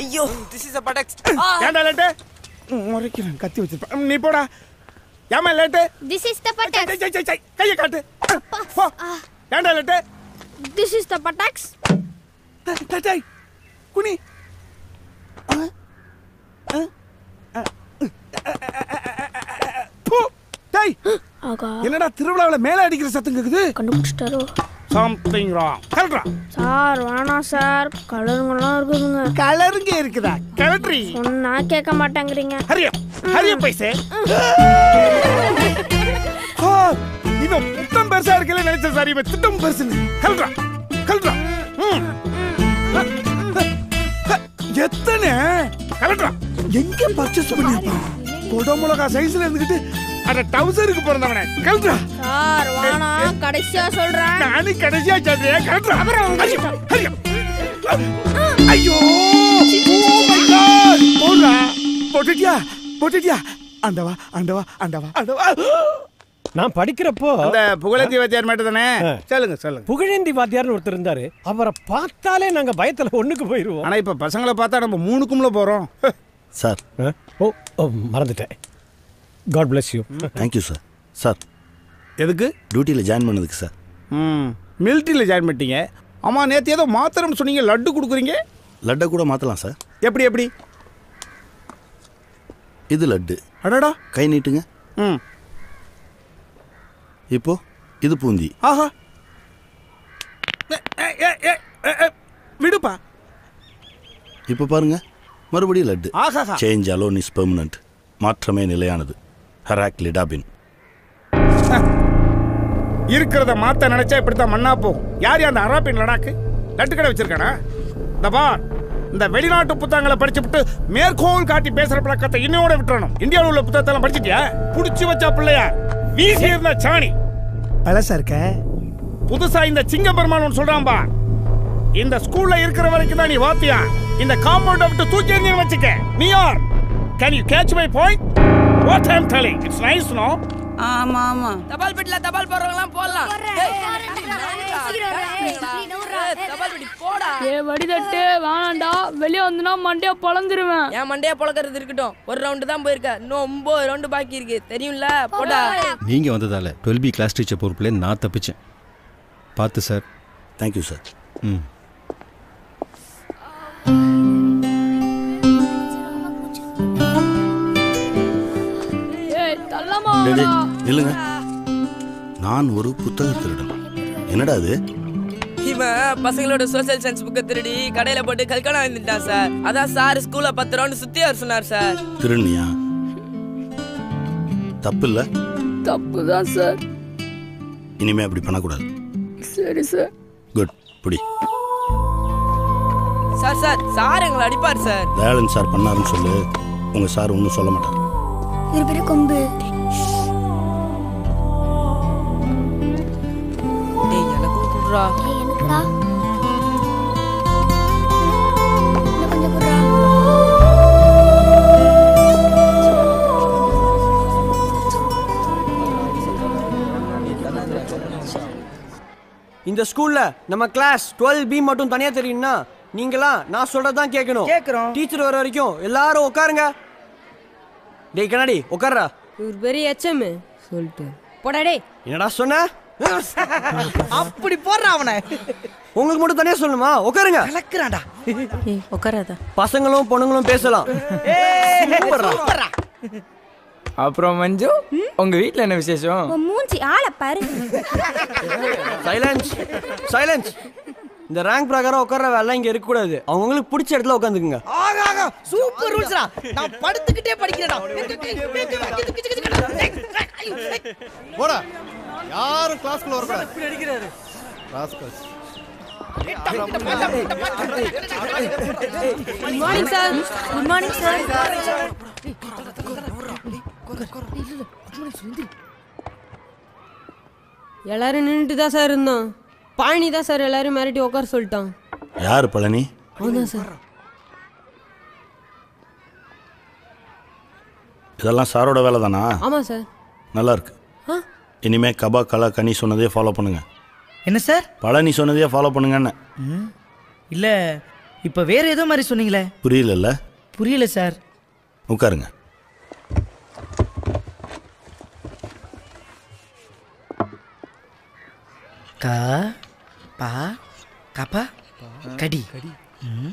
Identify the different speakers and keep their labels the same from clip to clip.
Speaker 1: ஐயோ this is a Patax
Speaker 2: ஏன்டா late முறைக்கிறேன் கத்தி வச்சிருப்பேன் நீ போடா ஏமா late
Speaker 3: This is the Patax.
Speaker 2: சை, சை, சை, சை, கையை காட்டு போ ஏன்டா late
Speaker 3: This is the Patax.
Speaker 2: டேய், டேய், டேய், குனி போ, டேய்,
Speaker 3: ஆகா
Speaker 2: என்னடா திருவிழாவில் மேல அடிக்கிற சத்தம் கேக்குது
Speaker 3: கண்டுபிடிச்சிட்டாரோ
Speaker 2: சம்திங் ராங் கலட்ரா
Speaker 3: சார் வேணாம் சார் கலருங்கெல்லாம் இருக்குதுங்க
Speaker 2: கலருங்க இருக்குதா கலட்ரி
Speaker 3: சொன்னா கேட்க மாட்டேங்கிறீங்க
Speaker 2: ஹரியா ஹரியா பைசே ஆ, இவன் புத்தம் பெருசா இருக்கல நினைச்ச சார் இவன் திட்டம் பெருசுன்னு கல்றா கல்றா ம். அ, அ, அ, எத்தனை கலட்ரா எங்க பர்ச்சேஸ் பண்ணிருப்பான் கொட மிளகா சைஸ்ல இருந்துகிட்டு அட டவுசருக்கு பிறந்தவனே கல்றா
Speaker 3: சார் வேணாம் கடைசியா சொல்றேன்
Speaker 2: நானு கடைசியா சொல்றேன் கல்றா
Speaker 3: அப்புறம்
Speaker 2: ஐயோ, ஐயோ. ஐயோ ஓ மை காட் போடுறா போட்டுட்டியா போட்டுட்டியா ஆண்டவா ஆண்டவா ஆண்டவா ஆண்டவா
Speaker 4: நான் படிக்கிறப்போ
Speaker 2: அந்த புகழேந்தி வாத்தியார் மட்டும் தானே சொல்லுங்க சொல்லுங்க
Speaker 4: புகழேந்தி வாத்தியார்னு ஒருத்தர் இருந்தாரு அவரை பார்த்தாலே நாங்க பயத்துல ஒண்ணுக்கு போயிருவோம்
Speaker 2: ஆனா இப்ப பசங்களை பார்த்தா நம்ம மூணு கும்பல போறோம்
Speaker 5: சார்
Speaker 4: ஆ? ஓ ஓ, மறந்துட்டேன் God bless you
Speaker 5: thank you sir sir
Speaker 2: எதுக்கு
Speaker 5: டியூட்டியில் ஜாயின் பண்ணதுக்கு சார்
Speaker 2: ம் மிலிட்ரியில் ஜாயின் பண்ணிட்டீங்க ஆமா நேத்து ஏதோ மாத்திரம் சொன்னீங்க லட்டு கொடுக்குறீங்க
Speaker 5: லட்டை கூட மாற்றலாம் சார்
Speaker 2: எப்படி எப்படி
Speaker 5: இது லட்டு
Speaker 2: அடடா
Speaker 5: கை நீட்டுங்க
Speaker 2: ம்
Speaker 5: இப்போ இது பூந்தி
Speaker 2: ஆஹா ஏ, ஏ, ஏ, ஏ, ஏ, ஏ, விடுப்பா
Speaker 5: இப்போ பாருங்க மறுபடியும் லட்டு
Speaker 2: ஆஹாஹா.
Speaker 5: சேஞ்ச் அலோன் இஸ் பெர்மனன்ட் மாற்றமே நிலையானது ஹராக் லிடாபின்
Speaker 2: இருக்கிறத மாத்த நினைச்சா இப்படித்தான் மண்ணா போகும் யார் அந்த அராபின் லடாக்கு லட்டு கடை வச்சிருக்கானா இந்த பார் இந்த வெளிநாட்டு புத்தகங்களை படிச்சுட்டு மேற்கோள் காட்டி பேசுற பழக்கத்தை இன்னையோட விட்டுறணும் இந்தியாவில் உள்ள புத்தகத்தை எல்லாம் படிச்சிட்டியா புடிச்சு வச்சா பிள்ளையா வீசி இருந்த சாணி பழசா இருக்க புதுசா இந்த சிங்க பெருமான் சொல்றான் பா இந்த ஸ்கூல்ல இருக்கிற வரைக்கும் தான் நீ வாத்தியா இந்த காம்பவுண்ட் விட்டு தூக்கி எறிஞ்சு வச்சுக்க நீ யார் can you catch my point what I am telling it's nice no
Speaker 1: ஆமா ஆமா தபால் பெட்டில தபால் போடுறவங்கலாம் போடலாம் தபால் பெட்டி போடா
Speaker 6: ஏ வடிதட்டு வேணாண்டா வெளியே வந்துனா மண்டையா பொழந்துருவேன்
Speaker 1: என் மண்டைய பொழக்கிறது இருக்கட்டும் ஒரு ரவுண்டு தான் போயிருக்க இன்னும் ஒன்பது ரவுண்டு பாக்கி இருக்கு தெரியும்ல போடா
Speaker 7: நீங்கள் வந்ததால் டுவெல் பி கிளாஸ் டீச்சர் பொறுப்புல நான் தப்பிச்சேன் பார்த்து சார்
Speaker 5: தேங்க்யூ சார்
Speaker 7: ம்
Speaker 6: ஏய் தள்ளமா
Speaker 5: டேய், டேய், நில்லுங்க நான் ஒரு புத்தக திருடன் என்னடா அது
Speaker 1: இவன் பசங்களோட சோசியல் சயின்ஸ் புக்கை திருடி கடையில போட்டு கல்கனா வந்துட்டான் சார் அதான் சார் ஸ்கூல்ல பத்து ரவுண்டு சுத்தி வர சொன்னார் சார்
Speaker 5: திருநியா தப்பு இல்ல
Speaker 6: தப்பு தான் சார்
Speaker 5: இனிமே அப்படி பண்ணக்கூடாது
Speaker 6: சரி சார்
Speaker 5: குட் புடி
Speaker 1: சார் சார் சார் எங்களை அடிப்பார் சார்
Speaker 5: தயாளன் சார் பண்ணாருன்னு சொல்லு உங்க சார் ஒன்றும் சொல்ல மாட்டார்
Speaker 3: ஒரு பெரிய கொம்பு
Speaker 1: டேய் எனக்கும் குடுறா
Speaker 3: ஏய், எனக்குடா இன்னும் கொஞ்சம் குடுறா
Speaker 8: இந்த ஸ்கூல்ல நம்ம கிளாஸ் டுவெல் பி மட்டும் தனியா தெரியும்னா நீங்களாம் நான் சொல்றதான் கேட்கணும்
Speaker 1: கேக்குறோம்.
Speaker 8: டீச்சர் வர வரைக்கும் எல்லாரும் உட்காருங்க டேய் கண்ணாடி உட்கார்றா
Speaker 1: ஒரு பெரிய எச்எம் சொல்லிட்டு போடா டேய்
Speaker 8: என்னடா சொன்ன
Speaker 1: அப்படி போடுறா அவனை
Speaker 8: உங்களுக்கு மட்டும் தனியா சொல்லணுமா உட்காருங்க
Speaker 1: கலக்குறான்டா ஏய் உட்காராத
Speaker 8: பசங்களும் பொண்ணுங்களும் பேசலாம் சூப்பர்ரா.
Speaker 9: அப்புறம் மஞ்சு உங்க வீட்ல என்ன விசேஷம்
Speaker 3: உன் மூஞ்சி ஆளை பாரு
Speaker 8: சைலன்ஸ் சைலன்ஸ் இந்த ரேங்க் பிரகாரம் உட்கார்ற வேலை இங்க இருக்க கூடாது அவங்களுக்கு பிடிச்ச இடத்துல உட்காந்துக்குங்க
Speaker 1: ஆகா ஆகா சூப்பர் ரூல்ஸ்டா நான் படுத்துக்கிட்டே படிக்கிறேன்டா
Speaker 10: போடா யாரும் கிளாஸ்க்குள்ள வரக்கூடாது rascals
Speaker 6: good morning sir good morning sir
Speaker 11: எல்லாரும் நின்றுட்டு தான் சார் இருந்தோம் பழனி தான் சார் எல்லாரும் மிரட்டி உட்கார சொல்லிட்டான்
Speaker 5: யார் பழனி
Speaker 11: அவன்தான் சார்
Speaker 5: இதெல்லாம் சாரோட வேலை தானா
Speaker 11: ஆமாம் சார்
Speaker 5: நல்லா இருக்கு
Speaker 11: ஆ
Speaker 5: இனிமே கபா கலா கனி சொன்னதே ஃபாலோ பண்ணுங்க
Speaker 1: என்ன சார்
Speaker 5: பழனி சொன்னதே ஃபாலோ பண்ணுங்கன்னு
Speaker 1: இல்ல
Speaker 12: இப்போ வேற ஏதோ மாதிரி சொன்னீங்களே
Speaker 5: புரியலல்ல
Speaker 12: புரியல சார்
Speaker 5: உட்காருங்க
Speaker 12: கா பா கப்பா கடி ம்.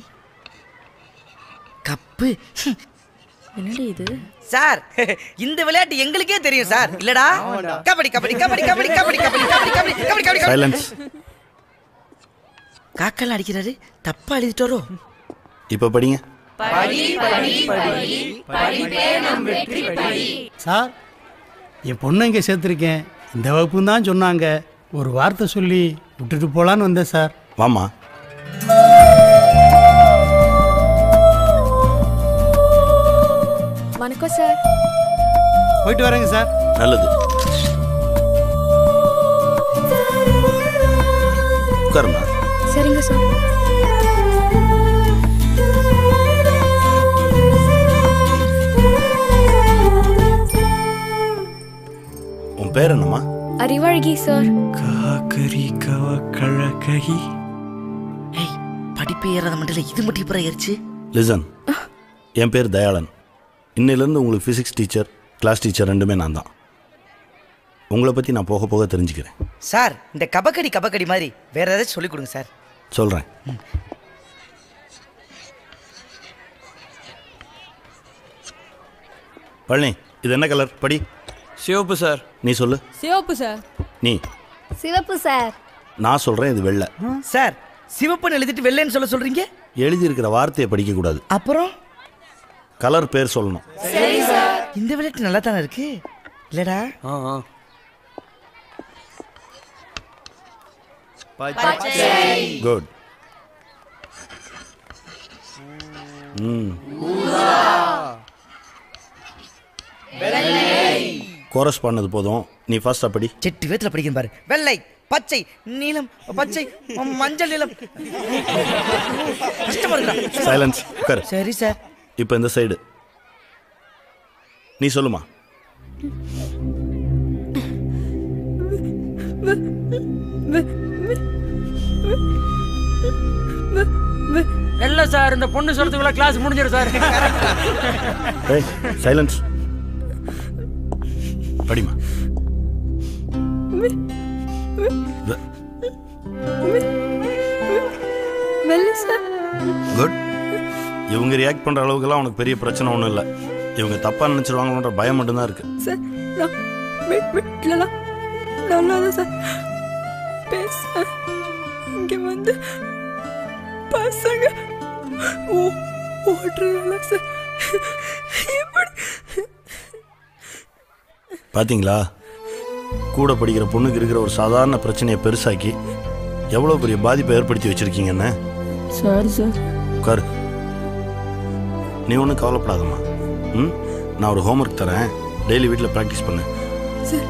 Speaker 12: கப்பு
Speaker 3: என்னடி இது
Speaker 12: சார் இந்த விளையாட்டு எங்களுக்கே தெரியும் சார் இல்லடா கபடி கபடி கபடி கபடி கபடி கபடி கபடி கபடி கபடி கபடி கபடி
Speaker 5: சைலன்ஸ்
Speaker 12: காக்கெல்லாம் அடிக்கிறாரு தப்பா எழுதிட்டாரோ
Speaker 5: இப்போ படிங்க
Speaker 13: சார் என் பொண்ணை இங்கே சேர்த்துருக்கேன் இந்த வகுப்புன்னு தான் சொன்னாங்க ஒரு வார்த்தை சொல்லி விட்டுட்டு போகலான்னு வந்தேன் சார்
Speaker 5: வாமா
Speaker 3: வணக்கம் சார்
Speaker 13: போயிட்டு வரேங்க சார்
Speaker 5: நல்லது உட்காருமா
Speaker 3: சரிங்க சார்
Speaker 5: உன் பேர் என்னம்மா
Speaker 3: அறிவழகி சார்
Speaker 12: காக்கரி கவ கழகி ஏய் படிப்பு ஏறாத மண்டல இது மட்டும் இப்போ ஏறிச்சு
Speaker 5: லிசன் என் பேர் தயாளன் இன்னிலேருந்து உங்களுக்கு ஃபிசிக்ஸ் டீச்சர் கிளாஸ் டீச்சர் ரெண்டுமே நான் தான் உங்களை பற்றி நான் போக போக தெரிஞ்சுக்கிறேன்
Speaker 12: சார் இந்த கபக்கடி கபக்கடி மாதிரி வேற ஏதாச்சும் சொல்லிக் கொடுங்க சார்
Speaker 5: சொல்கிறேன் பழனி இது என்ன கலர் படி
Speaker 8: சிவப்பு சார்
Speaker 5: நீ சொல்லு
Speaker 11: சிவப்பு சார்
Speaker 5: நீ
Speaker 3: சிவப்பு சார்
Speaker 5: நான் சொல்கிறேன் இது வெள்ளை
Speaker 12: சார் சிவப்புன்னு எழுதிட்டு வெள்ளைன்னு சொல்ல சொல்றீங்க
Speaker 5: எழுதியிருக்கிற வார்த்தையை படிக்கக்கூடாது
Speaker 12: அப்புறம்
Speaker 5: கலர் பேர் சொல்லணும்
Speaker 12: இந்த விளையாட்டு நல்லா தானே இருக்கு இல்லடா
Speaker 8: ஆ ஆ
Speaker 5: குட் ம் கோரஸ் பண்ணது போதும் நீ ஃபர்ஸ்ட் அப்படி
Speaker 12: செட்டு வேத்துல படிக்கிறேன் பாரு வெள்ளை பச்சை நீலம் பச்சை ம- மஞ்சள் நீலம் கஷ்டமா இருக்குடா
Speaker 5: சைலன்ஸ் உட்காரு
Speaker 12: சரி சார்
Speaker 5: இப்போ இந்த சைடு நீ சொல்லுமா
Speaker 9: இல்ல சார் இந்த பொண்ணு சொல்றதுக்குள்ள கிளாஸ் முடிஞ்சிடும் சார்
Speaker 5: ஏய் சைலன்ஸ் படிமா வெ-
Speaker 3: வெள்ளை சார்
Speaker 5: குட் இவங்க ரியாக்ட் பண்ற அளவுக்குலாம் உனக்கு பெரிய பிரச்சனை ஒன்றும் இல்லை இவங்க தப்பா நினைச்சிருவாங்களோன்ற பயம் மட்டும்தான் இருக்கு
Speaker 3: சார் நான் வீ- வீட்லலாம் நல்லா தான் சார் பேச இங்கே வந்து பசங்க ஓ ஓடுறதால சார் இப்படி
Speaker 5: பாத்தீங்களா கூட படிக்கிற பொண்ணுக்கு இருக்கிற ஒரு சாதாரண பிரச்சனையை பெருசாக்கி எவ்வளோ பெரிய பாதிப்பை ஏற்படுத்தி வச்சிருக்கீங்கன்னு
Speaker 3: சாரி சார்
Speaker 5: உட்காரு நீ ஒன்றும் கவலைப்படாதம்மா ம் நான் ஒரு ஹோம்ஒர்க் தரேன் டெய்லி வீட்டில் ப்ராக்டிஸ் பண்ணு
Speaker 3: சார்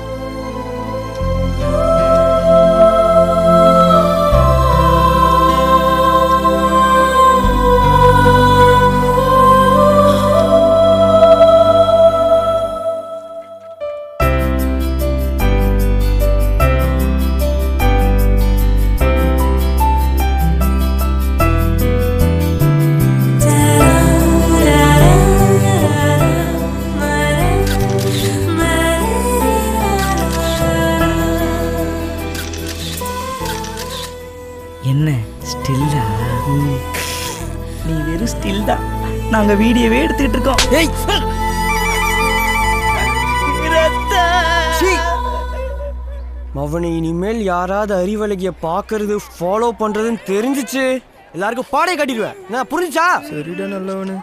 Speaker 12: என்ன ஸ்டில்லா நீ வெறும் ஸ்டில் தான் நாங்க வீடியோவே எடுத்துக்கிட்டு இருக்கோம் ஏய்
Speaker 8: சீ. மவனை இனிமேல் யாராவது அறிவழகிய பார்க்கறது ஃபாலோ பண்றதுன்னு தெரிஞ்சிச்சு எல்லாருக்கும் பாடைய கட்டிடுவேன் நான் புரிஞ்சா சரிடா நல்லவனு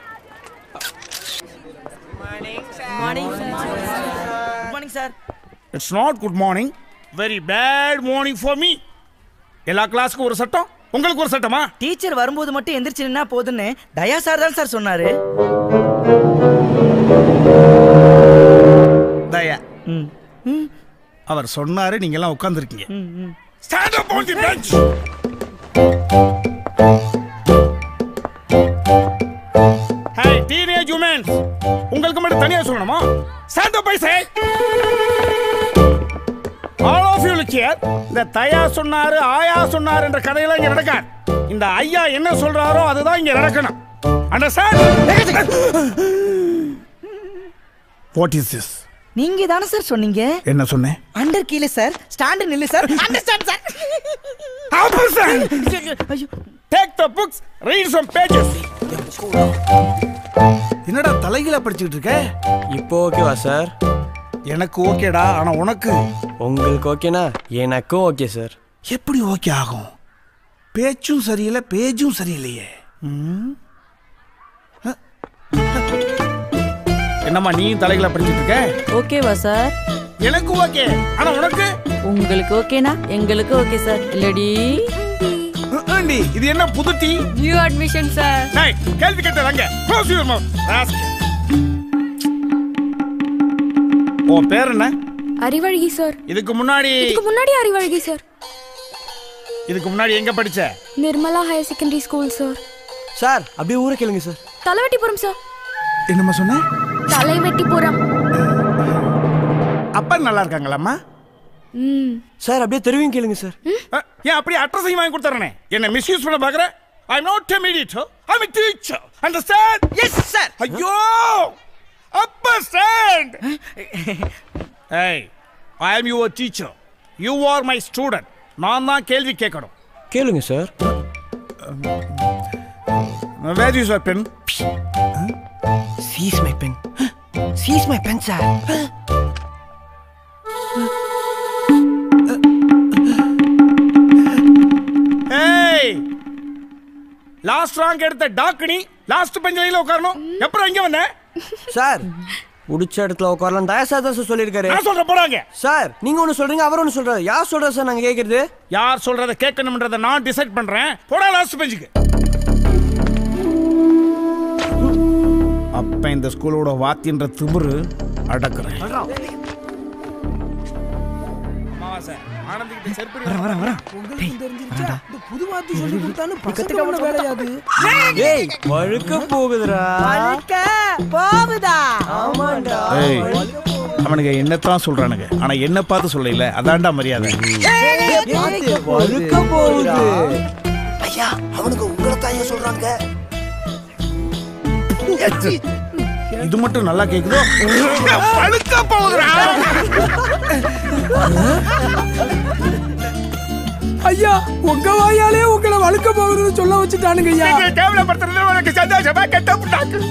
Speaker 12: good morning sir
Speaker 2: it's not good morning very bad morning for me எல்லா கிளாஸ்க்கும் ஒரு சட்டம் உங்களுக்கு ஒரு சட்டமா
Speaker 12: டீச்சர் வரும்போது மட்டும் எந்திரிச்சு நின்னா போதுன்னு தயா சார் தான் சார் சொன்னாரு
Speaker 2: தயா அவர் சொன்னாரு நீங்க எல்லாம் உட்கார்ந்துருக்கீங்க stand up on the bench hey teenage womens உங்களுக்கு மட்டும் தனியா சொல்லணுமா stand up by say all of you look here இந்த தயா சொன்னாரு ஆயா சொன்னாரு என்ற கதையெல்லாம் இங்க நடக்காது இந்த ஐயா என்ன சொல்றாரோ அதுதான் இங்க நடக்கணும் அண்டர்ஸ்டாண்ட் வாட் இஸ் திஸ்
Speaker 12: நீங்க தானே சார் சொன்னீங்க
Speaker 2: என்ன சொன்னேன்
Speaker 12: அண்டர் கீழே சார் ஸ்டாண்ட் நில்லு sir understand sir
Speaker 2: take the books read some pages என்னடா தலைகீழ படிச்சுக்கிட்டு இருக்க
Speaker 8: இப்போ ஓகேவா சார்
Speaker 2: எனக்கு ஓகேடா ஆனா உனக்கு
Speaker 8: உங்களுக்கு ஓகேனா எனக்கும் ஓகே சார்
Speaker 2: எப்படி ஓகே ஆகும் பேச்சும் சரியில்லை பேஜும் சரியில்லையே ம்? அ? என்னம்மா நீயும் தலைகளை படிச்சிட்டு இருக்க
Speaker 14: ஓகேவா சார்
Speaker 2: எனக்கு ஓகே ஆனா உனக்கு
Speaker 14: உங்களுக்கு ஓகேனா எங்களுக்கு ஓகே சார் இல்லடி
Speaker 2: ஆண்டி இது என்ன புது டீ
Speaker 14: நியூ அட்மிஷன் சார்
Speaker 2: டேய் கேள்வி கேட்டதாங்க க்ளோஸ் யுவர் மவுத் ராஸ்கல் உன் பேர் என்ன
Speaker 3: அறிவழகி சார்
Speaker 2: இதுக்கு முன்னாடி
Speaker 3: இதுக்கு முன்னாடி அறிவழகி சார்
Speaker 2: இதுக்கு முன்னாடி எங்க படிச்ச
Speaker 3: Nirmala higher secondary school sir
Speaker 8: sir அப்படியே ஊரை கேளுங்க சார்
Speaker 3: தலைவெட்டிபுரம் சார்
Speaker 2: என்னம்மா சொன்ன
Speaker 3: தலைவெட்டிபுரம்
Speaker 2: அப்பா நல்லா இருக்காங்களாம்மா
Speaker 3: ம்
Speaker 8: சார் அப்படியே தெருவையும் கேளுங்க சார்
Speaker 2: அஹ், ஏன் அப்படியே அட்ரஸையும் வாங்கி கொடுத்துறனே என்ன மிஸ்யூஸ் பண்ண பாக்குற I am not a mediator I am a teacher understand
Speaker 12: yes sir
Speaker 2: ஐயோ அப்பர் ஸ்டாண்ட் ஏய் I am your teacher you are my student நான் தான் கேள்வி கேட்கணும்
Speaker 8: கேளுங்க sir
Speaker 2: where is your pen
Speaker 12: sees my pen sees my pen sir
Speaker 2: ஏய் last rank எடுத்த டாக்னி லாஸ்ட் பெஞ்சில உட்காரணும் எப்பறம் இங்க வந்த
Speaker 8: சார் பிடிச்ச இடத்துல உட்காரலாம் தயா சார் தான் சார் சொல்லியிருக்காரு
Speaker 2: நான் சொல்ற போறாங்க
Speaker 8: சார் நீங்க ஒன்று சொல்றீங்க அவர் ஒன்று சொல்றாரு யார் சொல்றா சார் நாங்க கேட்கறது
Speaker 2: யார் சொல்றத கேட்கணும்ன்றத நான் டிசைட் பண்றேன் போடா லாஸ்ட் பெஞ்சுக்கு அப்ப இந்த ஸ்கூலோட வாத்தின்ற திமிரு அடக்குறேன் அமாவாசை, ஆனந்திக்கிட்ட செருப்படி வாங்க.
Speaker 12: புது வார்த்தை சொல்லி கொடுத்தாலும் பசங்க வேலையாது
Speaker 8: ஏய் வழுக்க போகுதுடா
Speaker 12: போகுதா
Speaker 8: ஆமாண்டா
Speaker 2: ஏய் அவனுங்க என்னத்தான் சொல்றானுங்க ஆனா என்ன பார்த்து சொல்லல அதான்டா மரியாதை
Speaker 8: வழுக்க போகுது
Speaker 12: ஐயா அவனுக்கு உங்களை தான் சொல்றாங்க
Speaker 2: இது மட்டும் நல்லா கேக்குதோ பழுக்க போகுதுடா
Speaker 15: ஐயா உங்க வாயாலே உங்களை வழுக்க போகுதுன்னு சொல்ல வச்சுட்டானுங்க ஐயா
Speaker 2: நீங்க கேவலப்படுத்துறது உனக்கு சந்தோஷமா கெட்ட புண்ணாக்கு